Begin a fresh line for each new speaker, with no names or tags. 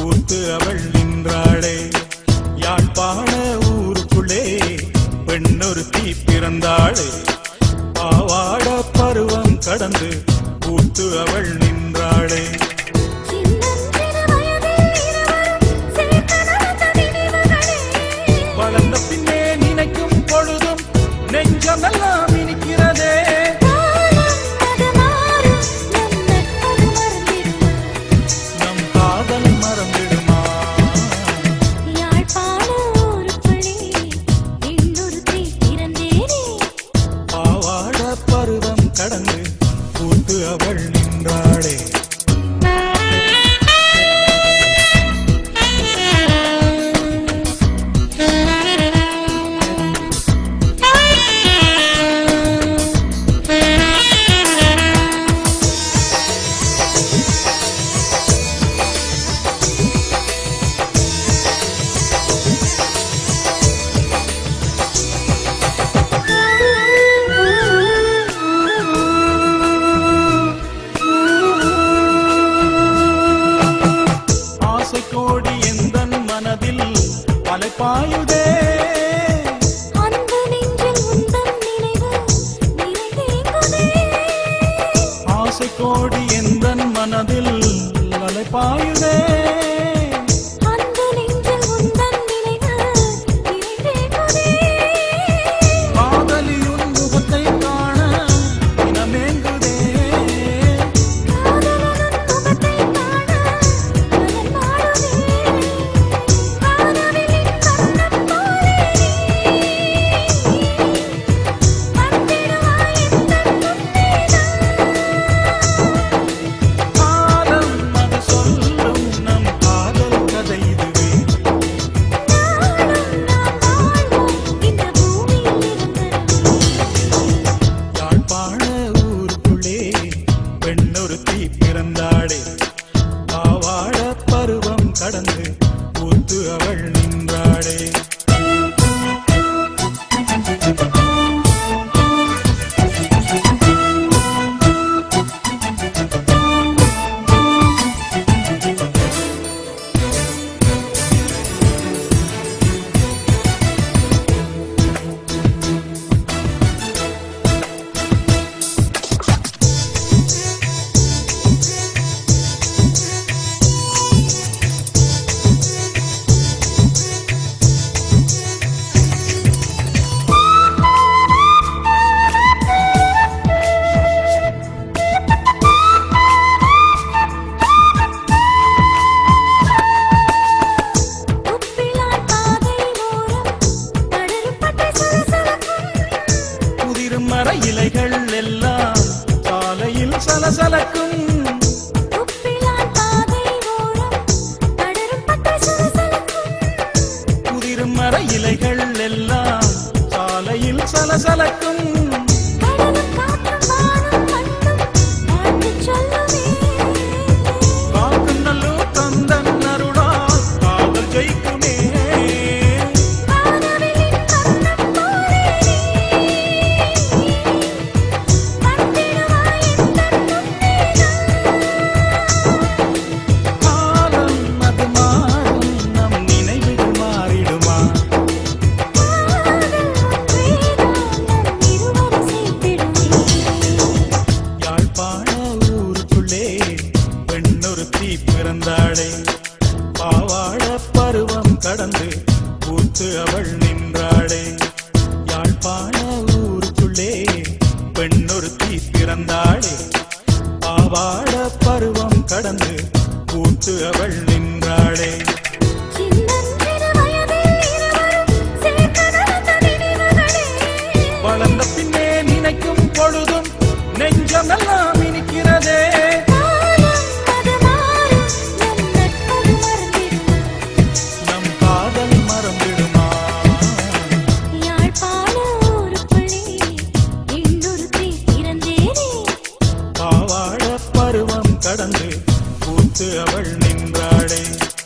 பூத்து அவள் நின்றாளே யாழ்ப்பாண ஊருக்குள்ளே பெண்ணொருத்தி பிறந்தாளே பாவாட பருவம் கடந்து பூத்து அவள் நின்றாளே
சின்னஞ்சிறு வயதில் இருவரும் சேர்த்து நடந்த நினைவுகளே
வளர்ந்த பின்னே நினைக்கும் பொழுதும் நெஞ்சமெல்லாம் இனிக்கிறதே
காலம் அது மாறும் நம் நட்பது மறந்திடுமா
நம் காதல் மறந்திடுமா
யாழ்ப்பாண ஊருக்குள்ளே இன்னொருத்தி பிறந்தேனே
பாவாட பருவம் கடந்து பூத்து அவள் நின்றாளே ஆசை கோடி எந்தன் மனதில் அலைப்பாயுதே
அந்த நெஞ்சில் உந்தன் நினைவு நிறைந்தேங்குதே
ஆசை கோடி எந்தன் மனதில் அலைப்பாயுதே
அந்த நெஞ்சில் உந்தன் நினைவு நிறைந்தேங்குதே
காதலியுன் முகத்தை காண இனமேங்குதே
காதலனும் முகத்தை காண மனம் நாடுதே காதலின் கண்ணம் போலே வந்திடுவாய் எந்தன் முன்னேதான்
காலம் அது சொல்லும் நம் காதல் கதை இதுவே
நாளும் நாம் வாழ்வோம் இந்த பூமியில் இருந்தருளே
யாழ்ப்பாண ஊருக்குள்ளே பெண்ணொருத்தி பிறந்தாளே பாவாட பருவம் கடந்து பூத்து அவள் நின்றாளே
உப்பிலான் பாதை ஓரம் படரும் பட்டை சலசலக்கும்
முதிரும் மர இலைகள் எல்லாம் சாலையில் சலசலக்கும்
உப்பிலான் பாதை ஓரம் படரும் பட்டை சலசலக்கும்
முதிரும் மர இலைகள் எல்லாம் சாலையில் சலசலக்கும்
கடலும் காற்றும் வானம் மண்ணும் பாட்டுச் சொல்லுமே
காக்கும் நல்லூர் தந்தன் அருளால் காதல் ஜெயிக்குமே
காதலின் கண்ணம் போலே வந்திடுவாய் எந்தன் முன்னேதான்
காலம் அது மாறும் நம் நினைவுகள் மாறிடுமா
காதல் ஒன்றேதான் நம் இருவரை சேர்த்திடுமே
யாழ்ப்பாண ஊருக்குள்ளே பெண்ணொருத்தி பிறந்தாளே பாவாட பருவம் கடந்து பூத்து அவள் நின்றாளே யாழ்ப்பாண ஊருக்குள்ளே பெண்ணொருத்தி பிறந்தாளே பாவாட பருவம் கடந்து பூத்து அவள் நின்றாளே
சின்னஞ்சிறு வயதில் இருவரும் சேர்த்து நடந்த நினைவுகளே
வளர்ந்த பின்னே நினைக்கும் பொழுதும் நெஞ்சமெல்லாம் இனிக்கிறதே
காலம் அது மாறும் நம் நட்பது மறந்திடுமா
நம் காதல் மறந்திடுமா
யாழ்ப்பாண ஊருக்குள்ளே இன்னொருத்தி பிறந்தேனே
பாவாட பருவம் கடந்து பூத்து அவள் நின்றாளே